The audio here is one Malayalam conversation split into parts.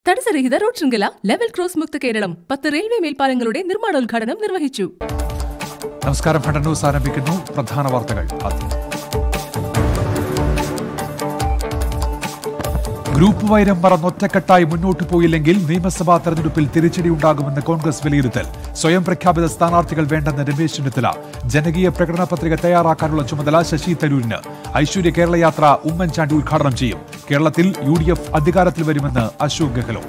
തടസ്സരഹിത റോഡ് ശൃംഖല ലെവൽ ക്രോസ് മുക്ത കേരളം പത്ത് റെയിൽവേ മേൽപ്പാലങ്ങളുടെ നിർമ്മാണോദ്ഘാടനം നിർവഹിച്ചു നമസ്കാരം ഫണ്ട ന്യൂസ് ആരംഭിക്കുന്നു പ്രധാന വാർത്തകൾ ആദ്യം ഗ്രൂപ്പ് വൈരം മറന്ന് ഒറ്റക്കെട്ടായി മുന്നോട്ടു പോയില്ലെങ്കിൽ നിയമസഭാ തെരഞ്ഞെടുപ്പിൽ തിരിച്ചടിയുണ്ടാകുമെന്ന് കോൺഗ്രസ് വിലയിരുത്തൽ സ്വയം പ്രഖ്യാപിത സ്ഥാനാർത്ഥികൾ വേണ്ടെന്ന് രമേശ് ചെന്നിത്തല ജനകീയ പ്രകടന പത്രിക തയ്യാറാക്കാനുള്ള ചുമതല ശശി തരൂരിന് ഐശ്വര്യ കേരള യാത്ര ഉമ്മൻചാണ്ടി ഉദ്ഘാടനം ചെയ്യും കേരളത്തിൽ യു ഡി എഫ് അധികാരത്തിൽ വരുമെന്ന് അശോക് ഗെഹ്ലോട്ട്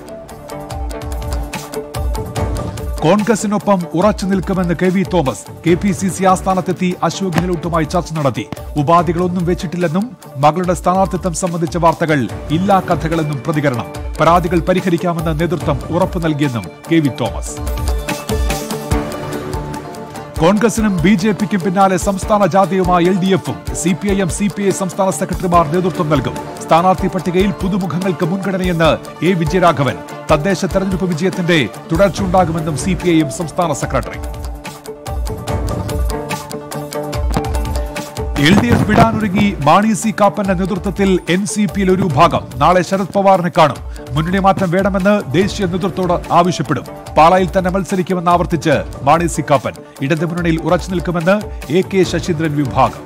കോൺഗ്രസിനൊപ്പം ഉറച്ചു നിൽക്കുമെന്ന് K V Thomas K P C C ആസ്ഥാനത്തെത്തി അശോക് ഗെഹ്ലോട്ടുമായി ചർച്ച നടത്തി ഉപാധികളൊന്നും വെച്ചിട്ടില്ലെന്നും മകളുടെ സ്ഥാനാർത്ഥിത്വം സംബന്ധിച്ച വാർത്തകൾ ഇല്ലാ കഥകളെന്നും പ്രതികരണം പരാതികൾ പരിഹരിക്കാമെന്ന് നേതൃത്വം ഉറപ്പു നൽകിയെന്നും കെ വി തോമസ് കോൺഗ്രസിനും ബി ജെ പിക്കും പിന്നാലെ സംസ്ഥാന ജാഥയുമായി എൽ ഡി എഫും C P I M C P I സംസ്ഥാന സെക്രട്ടറിമാർ നേതൃത്വം നൽകും സ്ഥാനാർത്ഥി പട്ടികയിൽ പുതുമുഖങ്ങൾക്ക് മുൻഗണനയെന്ന് എ വിജയരാഘവൻ തദ്ദേശ തെരഞ്ഞെടുപ്പ് വിജയത്തിന്റെ തുടർച്ചയുണ്ടാകുമെന്നും സി പി ഐ എം സംസ്ഥാന സെക്രട്ടറി എൽ ഡി എഫ് വിടാനൊരുങ്ങി മാണി സി കാപ്പന്റെ നേതൃത്വത്തിൽ എൻ സി പിയിൽ ഒരു ഭാഗം നാളെ ശരത് പവാറിനെ കാണും മുന്നണി മാറ്റം വേണമെന്ന് ദേശീയ നേതൃത്വത്തോട് ആവശ്യപ്പെടും പാലായിൽ തന്നെ മത്സരിക്കുമെന്ന് ആവർത്തിച്ച് മാണി സി കാപ്പൻ ഇടതു മുന്നണിയിൽ ഉറച്ചു നിൽക്കുമെന്ന് എ കെ ശശീന്ദ്രൻ വിഭാഗം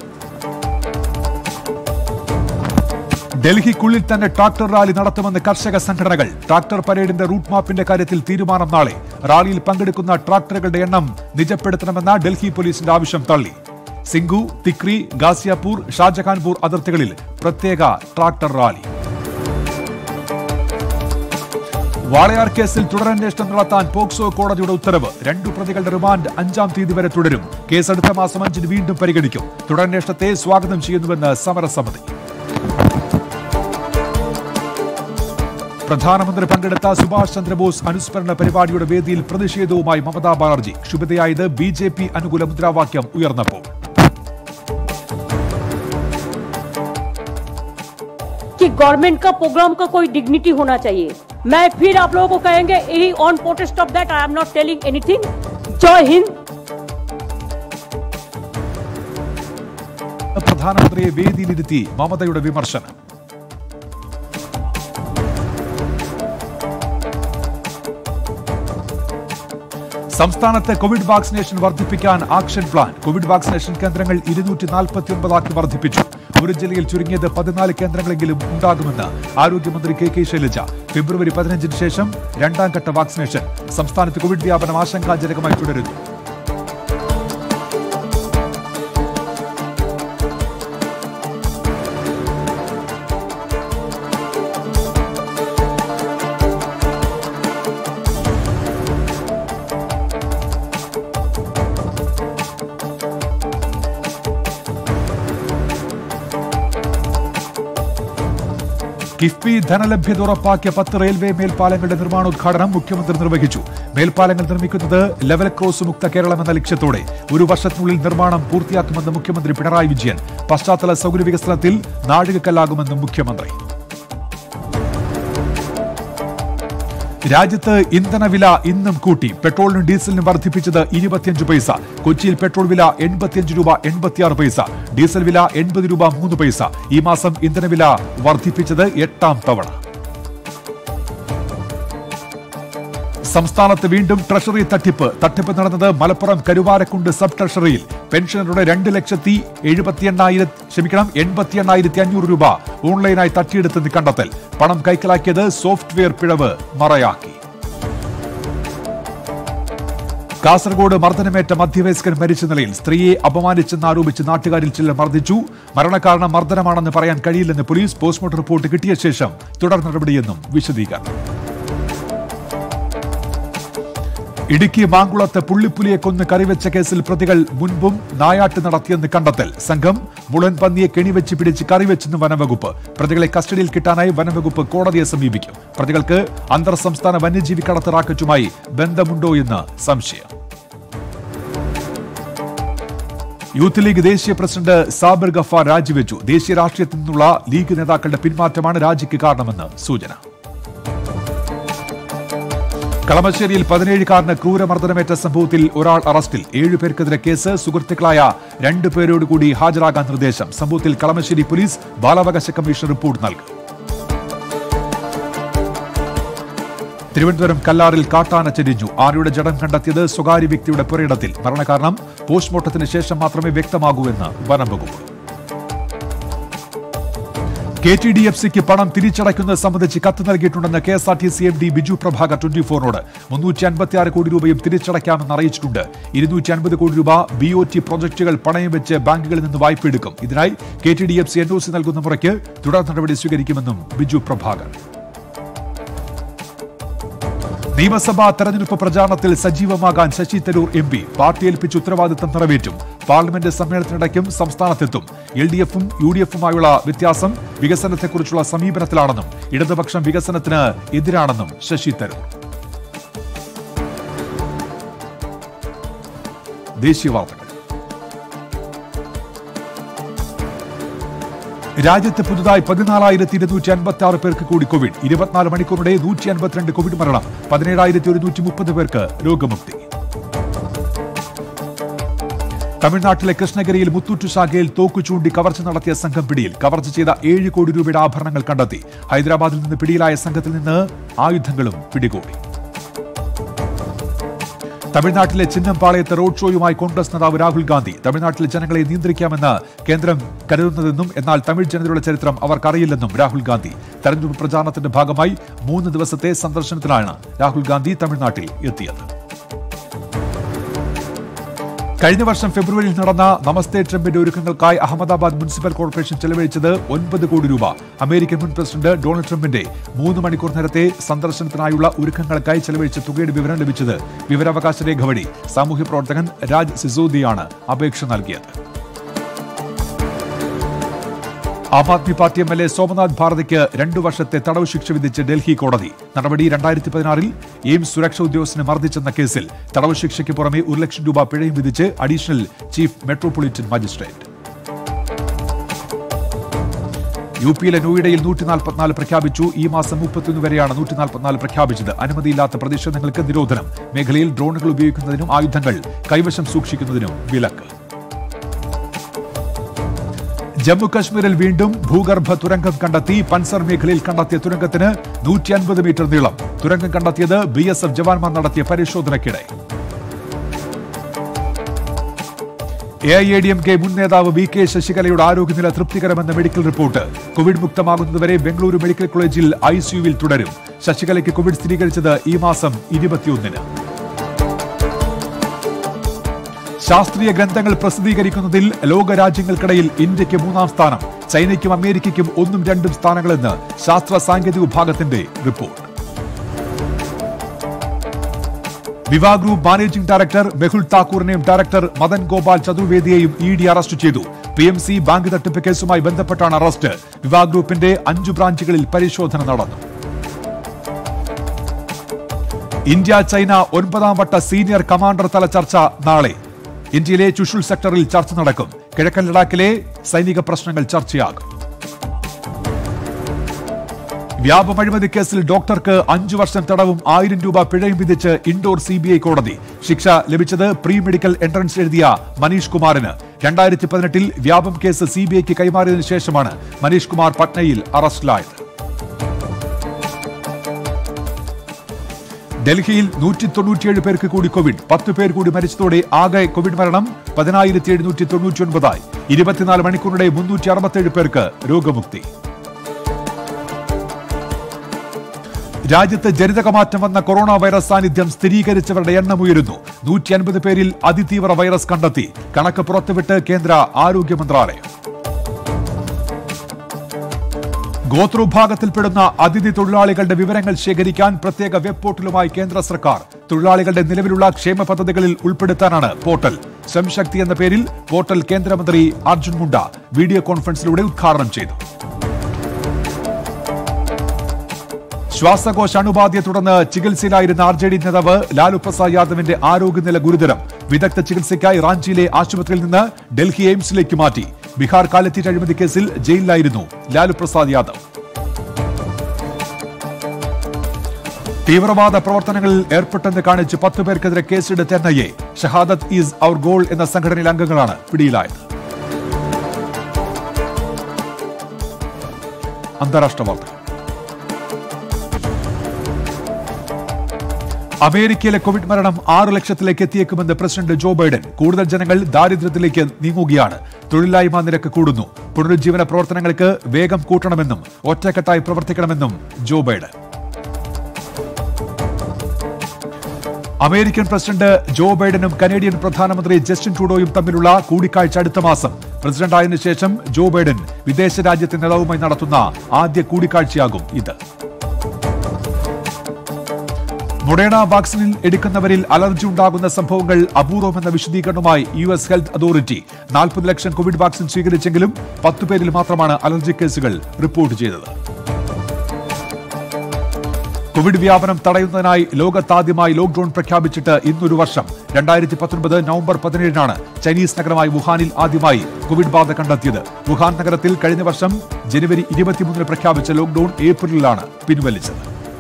ഡൽഹിക്കുള്ളിൽ തന്നെ ട്രാക്ടർ റാലി നടത്തുമെന്ന് കർഷക സംഘടനകൾ ട്രാക്ടർ പരേഡിന്റെ റൂട്ട് മാപ്പിന്റെ കാര്യത്തിൽ തീരുമാനം നാളെ റാലിയിൽ പങ്കെടുക്കുന്ന ട്രാക്ടറുകളുടെ എണ്ണം നിജപ്പെടുത്തണമെന്ന ഡൽഹി പോലീസിന്റെ ആവശ്യം തള്ളി സിംഗു തിക്രി ഗാസിയാപൂർ ഷാജഹാൻപൂർ അതിർത്തികളിൽ പ്രത്യേക ട്രാക്ടർ റാലി വാളയാർ കേസിൽ തുടരന്വേഷണം നടത്താൻ പോക്സോ കോടതിയുടെ ഉത്തരവ് രണ്ടു പ്രതികളുടെ റിമാൻഡ് അഞ്ചാം തീയതി വരെ തുടരും കേസ് അടുത്ത മാസം അഞ്ചിന് വീണ്ടും പരിഗണിക്കും തുടരന്വേഷണത്തെ സ്വാഗതം ചെയ്യുന്നുവെന്ന് സമരസമിതി പ്രധാനമന്ത്രി പങ്കെടുത്ത സുഭാഷ് ചന്ദ്രബോസ് അനുസ്മരണ പരിപാടിയുടെ വേദിയിൽ പ്രതിഷേധവുമായി മമതാ ബാനർജി ക്ഷുഭിതയായത് ബി ജെ പി അനുകൂല മുദ്രാവാക്യം ഉയർന്നപ്പോൾ कि गवर्नमेंट का प्रोग्राम का कोई डिग्निटी होना चाहिए मैं फिर आप लोगों को कहेंगे यही on protest of that I am not telling anything Jai Hind പ്രധാനമന്ത്രിയെ വേദിയിലിരുത്തി മമതയുടെ വിമർശനം സംസ്ഥാനത്ത് കോവിഡ് വാക്സിനേഷൻ വർദ്ധിപ്പിക്കാൻ ആക്ഷൻ പ്ലാൻ കോവിഡ് വാക്സിനേഷൻ കേന്ദ്രങ്ങൾ ഇരുന്നൂറ്റി നാൽപ്പത്തി ഒൻപതാക്കി വർദ്ധിപ്പിച്ചു ഒരു ജില്ലയിൽ ചുരുങ്ങിയത് പതിനാല് കേന്ദ്രങ്ങളെങ്കിലും ഉണ്ടാകുമെന്ന് ആരോഗ്യമന്ത്രി കെ കെ ശൈലജ ഫെബ്രുവരി പതിനഞ്ചിന് ശേഷം രണ്ടാം ഘട്ട വാക്സിനേഷൻ സംസ്ഥാനത്ത് കോവിഡ് വ്യാപനം ആശങ്കാജനകമായി തുടരുന്നു കിഫ്ബി ധനലഭ്യത ഉറപ്പാക്കിയ പത്ത് റെയിൽവേ മേൽപ്പാലങ്ങളുടെ നിർമ്മാണോദ്ഘാടനം മുഖ്യമന്ത്രി നിർവഹിച്ചു മേൽപ്പാലങ്ങൾ നിർമ്മിക്കുന്നത് ലെവൽ ക്രോസ് മുക്ത കേരളം എന്ന ലക്ഷ്യത്തോടെ ഒരു വർഷത്തിനുള്ളിൽ നിർമ്മാണം പൂർത്തിയാക്കുമെന്ന് മുഖ്യമന്ത്രി പിണറായി വിജയൻ പശ്ചാത്തല സൗകര്യ വികസനത്തിൽ നാഴികക്കല്ലാകുമെന്നും മുഖ്യമന്ത്രി രാജ്യത്ത് ഇന്ധനവില ഇന്നും കൂട്ടി പെട്രോളിനും ഡീസലിനും വർദ്ധിപ്പിച്ചത് ഇരുപത്തിയഞ്ച് പൈസ കൊച്ചിയിൽ പെട്രോൾ വില എൺപത്തിയഞ്ച് രൂപ എൺപത്തിയാറ് പൈസ ഡീസൽ വില എൺപത് രൂപ മൂന്ന് പൈസ ഈ മാസം ഇന്ധനവില വർദ്ധിപ്പിച്ചത് എട്ടാം തവണ സംസ്ഥാനത്ത് വീണ്ടും ട്രഷറി തട്ടിപ്പ് തട്ടിപ്പ് നടന്നത് മലപ്പുറം കരുവാരക്കുണ്ട് സബ് ട്രഷറിയിൽ പെൻഷനറുടെ രണ്ട് ലക്ഷത്തി എഴുപത്തി എണ്ണായിരത്തി ക്ഷമിക്കണം എൺപത്തി എണ്ണായിരത്തി അഞ്ഞൂറ് രൂപ ഓൺലൈനായി തട്ടിയെടുത്തെന്ന് കണ്ടെത്തൽ പണം കൈക്കലാക്കിയത് സോഫ്റ്റ്വെയർ പിഴവ് മറയാക്കി കാസർഗോഡ് മർദ്ദനമേറ്റ മധ്യവയസ്കൻ മരിച്ച നിലയിൽ സ്ത്രീയെ അപമാനിച്ചെന്നാരോപിച്ച് നാട്ടുകാരിൽ ചിലർ മർദ്ദിച്ചു മരണകാരണം മർദ്ദനമാണെന്ന് പറയാൻ കഴിയില്ലെന്ന് പോലീസ് പോസ്റ്റ്മോർട്ടം റിപ്പോർട്ട് കിട്ടിയ ശേഷം തുടർ നടപടിയെന്നും വിശദീകരണം ഇടുക്കി മാങ്കുളത്ത് പുള്ളിപ്പുലിയെ കൊന്ന് കറിവെച്ച കേസിൽ പ്രതികൾ മുൻപും നായാട്ട് നടത്തിയെന്ന് കണ്ടെത്തൽ സംഘം മുളൻ പന്നിയെ കെണിവെച്ച് പിടിച്ച് കറിവെച്ചെന്ന് വനംവകുപ്പ് പ്രതികളെ കസ്റ്റഡിയിൽ കിട്ടാനായി വനംവകുപ്പ് കോടതിയെ സമീപിക്കും പ്രതികൾക്ക് അന്തർ സംസ്ഥാന വന്യജീവി കടത്ത് റാക്കറ്റുമായി ബന്ധമുണ്ടോ എന്ന് സംശയം യൂത്ത് ലീഗ് ദേശീയ പ്രസിഡന്റ് സാബിർ ഗഫാർ രാജിവെച്ചു ദേശീയ രാഷ്ട്രീയത്തിൽ നിന്നുള്ള ലീഗ് നേതാക്കളുടെ പിന്മാറ്റമാണ് രാജിക്ക് കാരണമെന്ന് സൂചന കളമശ്ശേരിയിൽ പതിനേഴുകാരന് ക്രൂരമർദ്ദനമേറ്റ സംഭവത്തിൽ ഒരാൾ അറസ്റ്റിൽ ഏഴുപേർക്കെതിരെ കേസ് സുഹൃത്തുക്കളായ രണ്ടു പേരോട് കൂടി ഹാജരാകാൻ നിർദ്ദേശം സംഭവത്തിൽ കളമശ്ശേരി പോലീസ് ബാലാവകാശ കമ്മീഷൻ റിപ്പോർട്ട് നൽകും തിരുവനന്തപുരം കല്ലാറിൽ കാട്ടാന ചരിഞ്ഞു ആനയുടെ ജഡം കണ്ടെത്തിയത് സ്വകാര്യ വ്യക്തിയുടെ പുരയിടത്തിൽ മരണകാരണം പോസ്റ്റ്മോർട്ടത്തിന് ശേഷം മാത്രമേ വ്യക്തമാകൂ എന്ന് വനം വകുപ്പ് കെ ടി ഡി എഫ് സിക്ക് പണം തിരിച്ചടയ്ക്കുന്നത് സംബന്ധിച്ച് കത്ത് നൽകിയിട്ടുണ്ടെന്ന് K S R T C M D Biju Prabhakar twenty ഫോറിനോട് മുന്നൂറ്റി അൻപത്തിയാറ് കോടി രൂപയും തിരിച്ചടയ്ക്കാമെന്ന് അറിയിച്ചിട്ടുണ്ട് ഇരുന്നൂറ്റി അൻപത് കോടി രൂപ ബി ഒ ടി പ്രൊജക്ടുകൾ പണയം വെച്ച് ബാങ്കുകളിൽ നിന്ന് വായ്പ എടുക്കും ഇതിനായി K T D F C N O C നൽകുന്ന മുറയ്ക്ക് തുടർ നടപടി സ്വീകരിക്കുമെന്നും ബിജു പ്രഭാകർ നിയമസഭാ തെരഞ്ഞെടുപ്പ് പ്രചാരണത്തിൽ സജീവമാകാൻ Shashi Tharoor M P party ഏൽപ്പിച്ച ഉത്തരവാദിത്തം നിറവേറ്റും പാർലമെന്റ് സമ്മേളനത്തിനിടയ്ക്കും സംസ്ഥാനത്തെത്തും എൽ ഡി എഫും യു ഡി എഫുമായുള്ള വ്യത്യാസം വികസനത്തെക്കുറിച്ചുള്ള സമീപനത്തിലാണെന്നും ഇടതുപക്ഷം വികസനത്തിന് എതിരാണെന്നും ശശി തരൂർ ദേശീയ വാർത്തകൾ രാജ്യത്ത് പുതുതായി പതിനാലായിരത്തി ഇരുന്നൂറ്റി അൻപത്തി ആറ് പേർക്ക് കൂടി കോവിഡ് ഇരുപത്തിനാല് മണിക്കൂറിടെ നൂറ്റി അൻപത്തിരണ്ട് കോവിഡ് മരണം പതിനേഴായിരത്തി ഒരുന്നൂറ്റി മുപ്പത് പേർക്ക് രോഗമുക്തി തമിഴ്നാട്ടിലെ കൃഷ്ണഗിരിയിൽ മുത്തൂറ്റു ശാഖയിൽ തോക്കു ചൂണ്ടി കവർച്ച നടത്തിയ സംഘം പിടിയിൽ കവർച്ച ചെയ്ത ഏഴ് കോടി രൂപയുടെ ആഭരണങ്ങൾ കണ്ടെത്തി ഹൈദരാബാദിൽ നിന്ന് പിടിയിലായ സംഘത്തിൽ നിന്ന് ആയുധങ്ങളും പിടികൂടി തമിഴ്നാട്ടിലെ ചിന്നംപാളയത്ത് റോഡ് ഷോയുമായി കോൺഗ്രസ് നേതാവ് രാഹുൽ ഗാന്ധി തമിഴ്നാട്ടിലെ ജനങ്ങളെ നിയന്ത്രിക്കാമെന്ന് കേന്ദ്രം കരുതുന്നതെന്നും എന്നാൽ തമിഴ് ജനതയുടെ ചരിത്രം അവർക്കറിയില്ലെന്നും രാഹുൽ ഗാന്ധി തെരഞ്ഞെടുപ്പ് പ്രചാരണത്തിന്റെ ഭാഗമായി മൂന്ന് ദിവസത്തെ സന്ദർശനത്തിലാണ് രാഹുൽ ഗാന്ധി തമിഴ്നാട്ടിൽ എത്തിയത് കഴിഞ്ഞ വർഷം ഫെബ്രുവരിയിൽ നടന്ന നമസ്തേ ട്രംപിന്റെ ഒരുക്കങ്ങൾക്കായി അഹമ്മദാബാദ് മുനിസിപ്പൽ കോർപ്പറേഷൻ ചെലവഴിച്ചത് ഒൻപത് കോടി രൂപ അമേരിക്കൻ മുൻ പ്രസിഡന്റ് ഡൊണാൾഡ് ട്രംപിന്റെ മൂന്ന് മണിക്കൂർ നേരത്തെ സന്ദർശനത്തിനായുള്ള ഒരുക്കങ്ങൾക്കായി ചെലവഴിച്ച തുകയുടെ വിവരം ലഭിച്ചത് വിവരാവകാശ രേഖ വഴി സാമൂഹ്യ പ്രവർത്തകൻ രാജ് സിസോദിയാണ് അപേക്ഷ നൽകിയത് Aam Aadmi party M L A Somnath ഭാരതിക്ക് രണ്ടു വർഷത്തെ തടവ് ശിക്ഷ വിധിച്ച് ഡൽഹി കോടതി നടപടി രണ്ടായിരത്തി പതിനാറിൽ എയിംസ് സുരക്ഷാ ഉദ്യോഗസ്ഥനെ മർദ്ദിച്ചെന്ന കേസിൽ തടവ് ശിക്ഷയ്ക്ക് പുറമെ ഒരു ലക്ഷം രൂപ പിഴയും വിധിച്ച് additional chief metropolitan magistrate U പിയിലെ നോയിഡയിൽ നൂറ്റി നാൽപ്പത്തിനാല് പ്രഖ്യാപിച്ചു ഈ മാസം മുപ്പത്തിയൊന്ന് വരെയാണ് നൂറ്റി നാൽപ്പത്തിനാല് പ്രഖ്യാപിച്ചത് അനുമതിയില്ലാത്ത പ്രതിഷേധങ്ങൾക്ക് നിരോധനം മേഖലയിൽ ഡ്രോണുകൾ ഉപയോഗിക്കുന്നതിനും ആയുധങ്ങൾ കൈവശം സൂക്ഷിക്കുന്നതിനും വിലക്ക് ജമ്മു കശ്മീരിൽ വീണ്ടും ഭൂഗർഭ തുരങ്കം കണ്ടെത്തി പൻസർ മേഖലയിൽ കണ്ടെത്തിയ തുരങ്കത്തിന് നൂറ്റി അൻപത് മീറ്റർ നീളം തുരങ്കം കണ്ടെത്തിയത് ബി എസ് എഫ് ജവാന്മാർ നടത്തിയ പരിശോധനയ്ക്കിടെ A I A D M K മുൻ നേതാവ് വി കെ ശശികലയുടെ ആരോഗ്യനില തൃപ്തികരമെന്ന മെഡിക്കൽ റിപ്പോർട്ട് കോവിഡ് മുക്തമാകുന്നതുവരെ ബംഗളൂരു മെഡിക്കൽ കോളേജിൽ ഐസിയുവിൽ തുടരും ശശികലയ്ക്ക് കോവിഡ് സ്ഥിരീകരിച്ചത് ഈ മാസം ഇരുപത്തിയൊന്നിന് ശാസ്ത്രീയ ഗ്രന്ഥങ്ങൾ പ്രസിദ്ധീകരിക്കുന്നതിൽ ലോകരാജ്യങ്ങൾക്കിടയിൽ ഇന്ത്യക്ക് മൂന്നാം സ്ഥാനം ചൈനയ്ക്കും അമേരിക്കയ്ക്കും ഒന്നും രണ്ടും സ്ഥാനങ്ങളെന്ന് ശാസ്ത്ര സാങ്കേതിക വിഭാഗത്തിന്റെ report Viva group managing director Mehul താക്കൂറിനെയും ഡയറക്ടർ മദൻ ഗോപാൽ ചതുർവേദിയെയും ഇ ഡി അറസ്റ്റ് ചെയ്തു പി എം സി ബാങ്ക് തട്ടിപ്പ് കേസുമായി ബന്ധപ്പെട്ടാണ് അറസ്റ്റ് വിവാ ഗ്രൂപ്പിന്റെ അഞ്ചു ബ്രാഞ്ചുകളിൽ പരിശോധന നടന്നു ഇന്ത്യ ചൈന ഒൻപതാം വട്ട സീനിയർ കമാൻഡർ തല ചർച്ച നാളെ ഇന്ത്യയിലെ ചുഷുൾ സെക്ടറിൽ ചർച്ച നടക്കും കിഴക്കൻ ലഡാക്കിലെ സൈനിക പ്രശ്നങ്ങൾ ചർച്ചയാകും വ്യാപം അഴിമതി കേസിൽ ഡോക്ടർക്ക് അഞ്ചു വർഷം തടവും ആയിരം രൂപ പിഴയും വിധിച്ച് ഇൻഡോർ സി ബി ഐ കോടതി ശിക്ഷ ലഭിച്ചത് പ്രീ മെഡിക്കൽ എൻട്രൻസ് എഴുതിയ മനീഷ് കുമാറിന് രണ്ടായിരത്തി പതിനെട്ടിൽ വ്യാപം കേസ് സി ബി ഐക്ക് കൈമാറിയതിനു ശേഷമാണ് മനീഷ് കുമാർ പട്നയിൽ അറസ്റ്റിലായത് ഡൽഹിയിൽ നൂറ്റി തൊണ്ണൂറ്റിയേഴ് പേർക്ക് കൂടി കോവിഡ് പത്ത് പേർ കൂടി മരിച്ചതോടെ ആകെ കോവിഡ് മരണം പതിനായിരത്തി എഴുന്നൂറ്റി തൊണ്ണൂറ്റി ഒൻപതായി ഇരുപത്തിനാല് മണിക്കൂറിടെ മുന്നൂറ്റി അറുപത്തേഴ് പേർക്ക് രോഗമുക്തി രാജ്യത്ത് ജനിതകമാറ്റം വന്ന കൊറോണ വൈറസ് സാന്നിധ്യം സ്ഥിരീകരിച്ചവരുടെ എണ്ണം ഉയരുന്നു നൂറ്റി അൻപത് പേരിൽ അതിതീവ്ര വൈറസ് കണ്ടെത്തി കണക്ക് പുറത്തുവിട്ട് കേന്ദ്ര ആരോഗ്യ മന്ത്രാലയം ഗോത്രവിഭാഗത്തിൽപ്പെടുന്ന അതിഥി തൊഴിലാളികളുടെ വിവരങ്ങൾ ശേഖരിക്കാൻ പ്രത്യേക വെബ് പോർട്ടലുമായി കേന്ദ്ര സർക്കാർ തൊഴിലാളികളുടെ നിലവിലുള്ള ക്ഷേമ പദ്ധതികളിൽ ഉൾപ്പെടുത്താനാണ് പോർട്ടൽ സംശക്തി എന്ന പേരിൽ പോർട്ടൽ കേന്ദ്രമന്ത്രി അർജുൻ മുണ്ട വീഡിയോ കോൺഫറൻസിലൂടെ ഉദ്ഘാടനം ചെയ്തു ശ്വാസകോശ അണുബാധയെ തുടർന്ന് ചികിത്സയിലായിരുന്ന ആർ ജെ ഡി നേതാവ് ലാലു പ്രസാദ് യാദവിന്റെ ആരോഗ്യനില ഗുരുതരം വിദഗ്ധ ചികിത്സയ്ക്കായി റാഞ്ചിയിലെ ആശുപത്രിയിൽ നിന്ന് ഡൽഹി എയിംസിലേക്ക് മാറ്റി ബീഹാർ കാലത്തീറ്റ അഴിമതി കേസിൽ ജയിലിലായിരുന്നു ലാലു പ്രസാദ് യാദവ് തീവ്രവാദ പ്രവർത്തനങ്ങളിൽ ഏർപ്പെട്ടെന്ന് കാണിച്ച് പത്ത് പേർക്കെതിരെ കേസെടുത്ത N I A Shahadat is our goal എന്ന സംഘടനയിലെ അംഗങ്ങളാണ് പിടിയിലായത് അന്താരാഷ്ട്ര വാർത്തകൾ അമേരിക്കയിലെ കോവിഡ് മരണം ആറ് ലക്ഷത്തിലേക്ക് എത്തിയേക്കുമെന്ന് പ്രസിഡന്റ് ജോ ബൈഡൻ കൂടുതൽ ജനങ്ങൾ ദാരിദ്ര്യത്തിലേക്ക് നീങ്ങുകയാണ് തൊഴിലില്ലായ്മ നിരക്ക് കൂടുന്നു പുനരുജ്ജീവന പ്രവർത്തനങ്ങൾക്ക് വേഗം കൂട്ടണമെന്നും ഒറ്റക്കെട്ടായി പ്രവർത്തിക്കണമെന്നും Joe Biden American president Joe ബൈഡനും കനേഡിയൻ പ്രധാനമന്ത്രി ജസ്റ്റിൻ ട്രൂഡോയും തമ്മിലുള്ള കൂടിക്കാഴ്ച അടുത്ത മാസം പ്രസിഡന്റായതിനു ശേഷം ജോ ബൈഡൻ വിദേശ രാജ്യത്തെ നേതാവുമായി നടത്തുന്ന ആദ്യ കൂടിക്കാഴ്ചയാകും ഇത് മൊഡേണ വാക്സിനിൽ എടുക്കുന്നവരിൽ അലർജി ഉണ്ടാകുന്ന സംഭവങ്ങൾ അപൂർവമെന്ന വിശദീകരണവുമായി യു എസ് ഹെൽത്ത് അതോറിറ്റി നാൽപ്പത് ലക്ഷം കോവിഡ് വാക്സിൻ സ്വീകരിച്ചെങ്കിലും പത്ത് പേരിൽ മാത്രമാണ് അലർജി കേസുകൾ റിപ്പോർട്ട് ചെയ്തത് കോവിഡ് വ്യാപനം തടയുന്നതിനായി ലോകത്താദ്യമായി ലോക്ഡൌൺ പ്രഖ്യാപിച്ചിട്ട് ഇന്നൊരു വർഷം രണ്ടായിരത്തി പത്തൊൻപത് നവംബർ പതിനേഴിനാണ് ചൈനീസ് നഗരമായ വുഹാനിൽ ആദ്യമായി കോവിഡ് ബാധ കണ്ടെത്തിയത് വുഹാൻ നഗരത്തിൽ കഴിഞ്ഞ വർഷം ജനുവരി ഇരുപത്തിമൂന്നിന് പ്രഖ്യാപിച്ച ലോക്ഡൌൺ ഏപ്രിലിലാണ് പിൻവലിച്ചത്